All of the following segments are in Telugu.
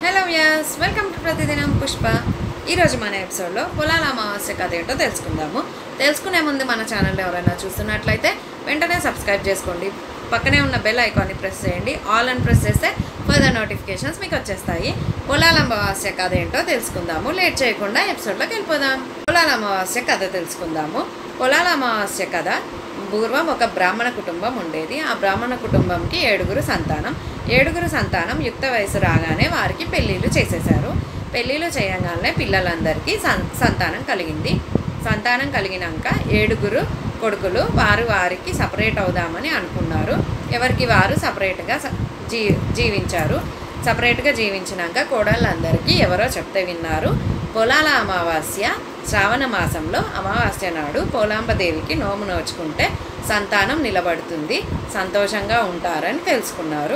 హలో వ్యాస్ వెల్కమ్ టు ప్రతిదినం పుష్ప ఈరోజు మన ఎపిసోడ్లో పొలాల అమావాస్య కథ ఏంటో తెలుసుకుందాము తెలుసుకునే ముందు మన ఛానల్ ఎవరైనా చూస్తున్నట్లయితే వెంటనే సబ్స్క్రైబ్ చేసుకోండి పక్కనే ఉన్న బెల్ ఐకాన్ని ప్రెస్ చేయండి ఆల్ అని ప్రెస్ చేస్తే ఫర్దర్ నోటిఫికేషన్స్ మీకు వచ్చేస్తాయి పొలాల అమావాస్య కథ ఏంటో తెలుసుకుందాము లేట్ చేయకుండా ఎపిసోడ్లోకి వెళ్ళిపోదాం పొలాల అమావాస్య కథ తెలుసుకుందాము పొలాల అమావాస్య కథ పూర్వం ఒక బ్రాహ్మణ కుటుంబం ఉండేది ఆ బ్రాహ్మణ కుటుంబంకి ఏడుగురు సంతానం ఏడుగురు సంతానం యుక్త వయసు రాగానే వారికి పెళ్ళిళ్ళు చేసేశారు పెళ్ళిళ్ళు చేయగానే పిల్లలందరికీ సన్ సంతానం కలిగింది సంతానం కలిగినాక ఏడుగురు కొడుకులు వారు వారికి సపరేట్ అవుదామని అనుకున్నారు ఎవరికి వారు సపరేట్గా స- జీ జీవించారు సపరేట్గా జీవించినాక కోడళ్ళందరికీ ఎవరో చెప్తే విన్నారు పొలాల అమావాస్య శ్రావణ మాసంలో అమావాస్య నాడు పోలాంబదేవికి నోము నోచుకుంటే సంతానం నిలబడుతుంది సంతోషంగా ఉంటారని తెలుసుకున్నారు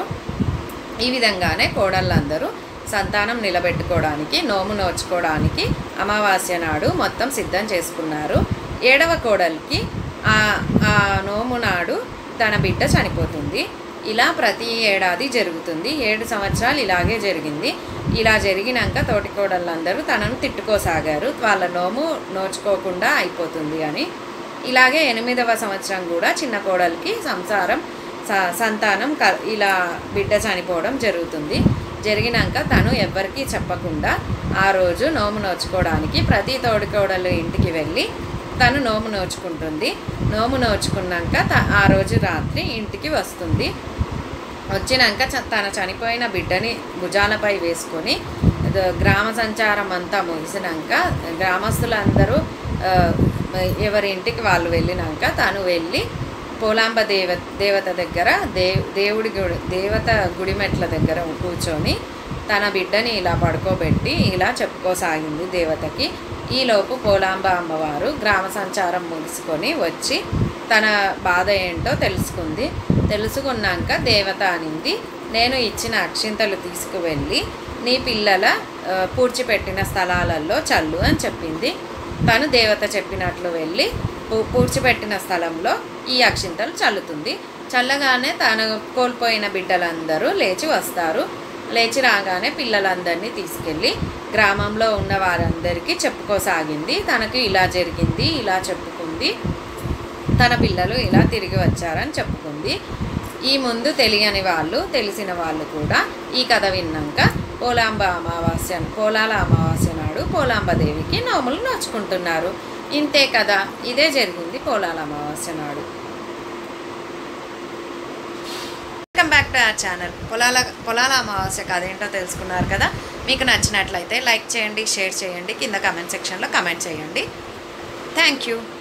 ఈ విధంగానే కోడళ్ళందరూ సంతానం నిలబెట్టుకోవడానికి నోము నోచుకోవడానికి అమావాస్య నాడు మొత్తం సిద్ధం చేసుకున్నారు ఏడవ కోడలికి ఆ ఆ నోము నాడు తన బిడ్డ చనిపోతుంది ఇలా ప్రతి ఏడాది జరుగుతుంది ఏడు సంవత్సరాలు ఇలాగే జరిగింది ఇలా జరిగినాక తోటి కోడళ్ళందరూ తనను తిట్టుకోసాగారు వాళ్ళ నోము నోచుకోకుండా అయిపోతుంది అని ఇలాగే ఎనిమిదవ సంవత్సరం కూడా చిన్న కోడలికి సంసారం స- సంతానం క ఇలా బిడ్డ చనిపోవడం జరుగుతుంది జరిగినాక తను ఎవ్వరికీ చెప్పకుండా ఆ రోజు నోము నోచుకోవడానికి ప్రతి తోడికోడలు ఇంటికి వెళ్ళి తను నోము నోచుకుంటుంది నోము నోచుకున్నాక త- ఆ రోజు రాత్రి ఇంటికి వస్తుంది వచ్చినాక చ- తన చనిపోయిన బిడ్డని భుజాలపై వేసుకొని ద- గ్రామ సంచారం అంతా ముగిసినాక గ్రామస్తులందరూ ఆ, ఎవరి ఇంటికి వాళ్ళు వెళ్ళినాక తను వెళ్ళి పోలాంబ దేవ దేవత దగ్గర దే దేవుడి గుడి దేవత గుడిమెట్ల దగ్గర కూర్చొని తన బిడ్డని ఇలా పడుకోబెట్టి ఇలా చెప్పుకోసాగింది దేవతకి ఈలోపు పోలాంబ అమ్మవారు గ్రామ సంచారం ముగిసుకొని వచ్చి తన బాధ ఏంటో తెలుసుకుంది తెలుసుకున్నాక దేవత అనింది నేను ఇచ్చిన అక్షింతలు తీసుకువెళ్ళి నీ పిల్లల ఆ, పూడ్చిపెట్టిన స్థలాలలో చల్లు అని చెప్పింది తను దేవత చెప్పినట్లు వెళ్ళి పూ- పూడ్చిపెట్టిన స్థలంలో ఈ అక్షింతలు చల్లుతుంది చల్లగానే తను కోల్పోయిన బిడ్డలందరూ లేచి వస్తారు లేచి రాగానే పిల్లలందరినీ తీసుకెళ్ళి గ్రామంలో ఉన్న వారందరికీ చెప్పుకోసాగింది తనకు ఇలా జరిగింది ఇలా చెప్పుకుంది తన పిల్లలు ఇలా తిరిగి వచ్చారని చెప్పుకుంది ఈ ముందు తెలియని వాళ్ళు తెలిసిన వాళ్ళు కూడా ఈ కథ విన్నాక పోలాంబ అమావాస్య పోలాల అమావాస్య నాడు పోలాంబ దేవికి నోములు నోచుకుంటున్నారు ఇంతే కదా ఇదే జరిగింది పోలాల అమావాస్య నాడు welcome back to our channel Polala Polala అమావాస్య కథ ఏంటో తెలుసుకున్నారు కదా మీకు నచ్చినట్లయితే లైక్ చేయండి షేర్ చేయండి కింద కమెంట్ సెక్షన్లో కమెంట్ చేయండి థ్యాంక్ యూ